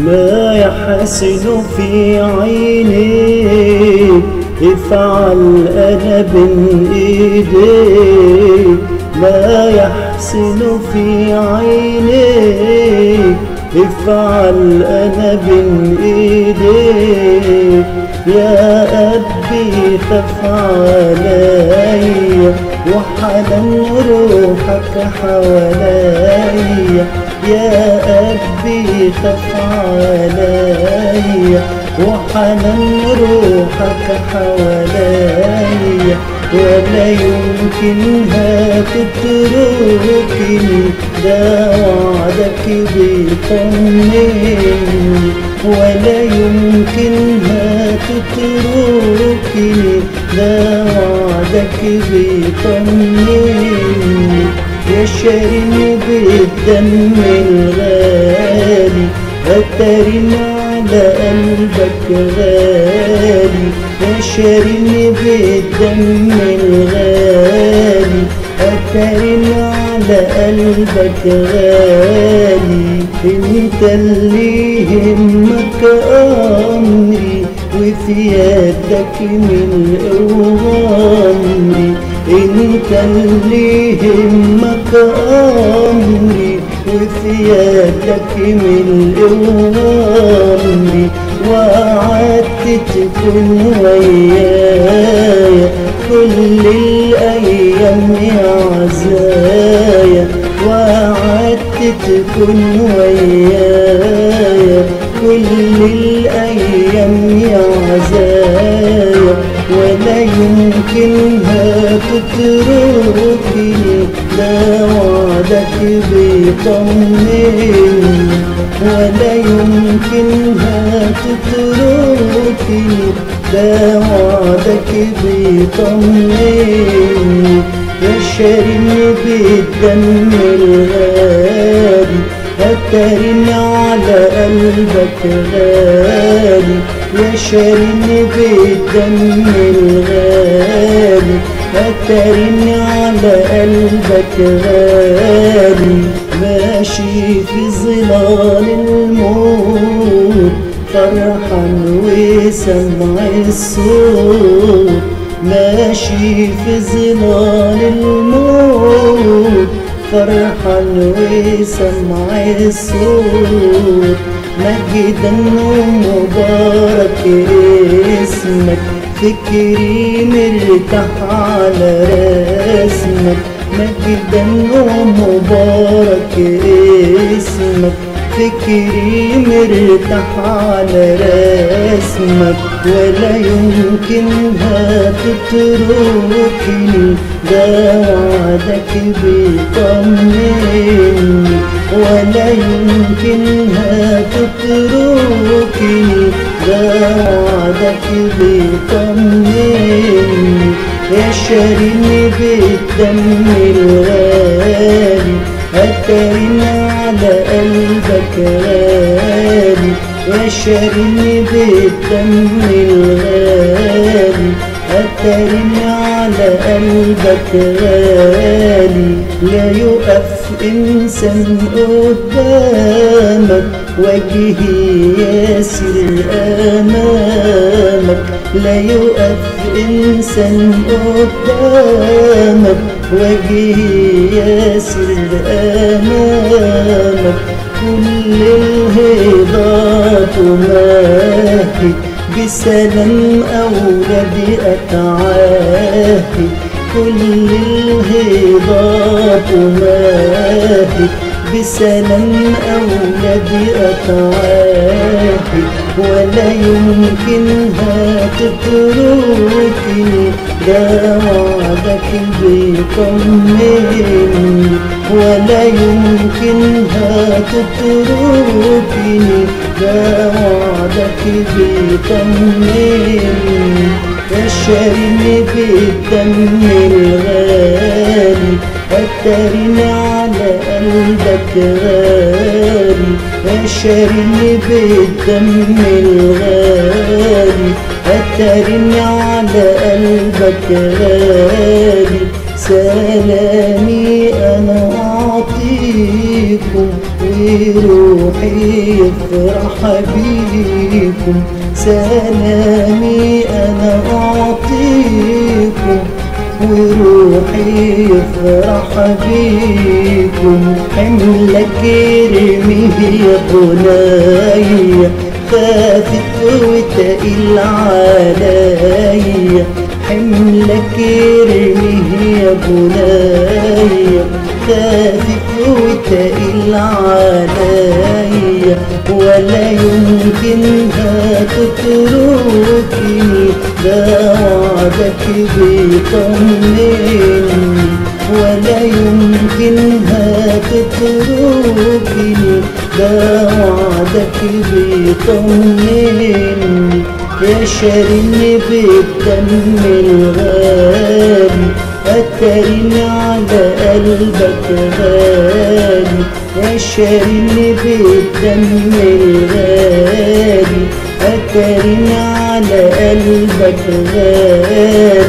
ما يحسن في عينيك افعل أنا بين إيديك ما يحسن في عينيك افعل أنا بين إيديك يا أبي خف عليا وحنن روحك حواليا يا أبي خف عليا وحنن روحك حواليا ولا يمكنها تتركني ده وعدك بيطمني ولا يمكنها تتركني ده وعدك بيطمني يا شارين بالدم الغالي أترن على قلبك غالي يا شارين بالدم الغالي أترن على قلبك غالي انت اللي يهمك أمري وفي يدك من أوامري انت اللي يهمك امري وفي يدك من اوامري وعدت تكون ويايا كل الايام يا عزايا وعدت تكون ويايا كل الايام يا عزايا ولا يمكنها تتركني لا وعدك بيطمني ولا يمكنها تتركني لا وعدك بيطمني يا شارين بالدم الغالي هترن على قلبك غالي يا شارين بالدم الغالي هترن على قلبك غالي ماشي في ظلال الموت فرحان وسمع الصوت ماشي في ظلال الموت فرحان وسمع الصوت مجدا ومبارك اسمك فكري مرتاح على رسمك مجدا ومبارك اسمك فكري مرتاح على رسمك ولا يمكنها تتركني ده وعدك بيطمني ولا يمكنها تتركني ده وعدك بيطمني يا شارين بالدم الغالي أترن على قلبك غالي يا شارين بالدم الغالي أترن على قلبك غالي لا يقف إنسان قدامك وجهي ياسر أمامك لا يقف إنسان قدامك وجهي ياسر أمامك كل الهضات ماهي بسلام أولادي أتعاهي كل الهضات ماهي بسلام أولادي أتعاهي ولا يمكنها تتركني ده وعدك بيطمني ولا يمكنها تتركني ده وعدك بيطمني يا شارين بالدم الغالي أترن على قلبك غالي يا شارين بالدم الغالي أترن على قلبك غالي سلامي أنا أعطيكم وروحي يفرح بيكم سلامي أنا أعطيكم وروحي يفرح بيكم حملك ارميه يا بنايا خافت وتقيل عليا حملك ارميه يا بنايا خافت وتقيل عليا ولا يمكن هتتركني ده وعدك بيطمني ولا يمكن هتتركني ده وعدك بيطمني يا شاريني بالدم الغالي أتريني على قلبك غالي يا شاريني بالدم الغالي أتريني على قلبك غالي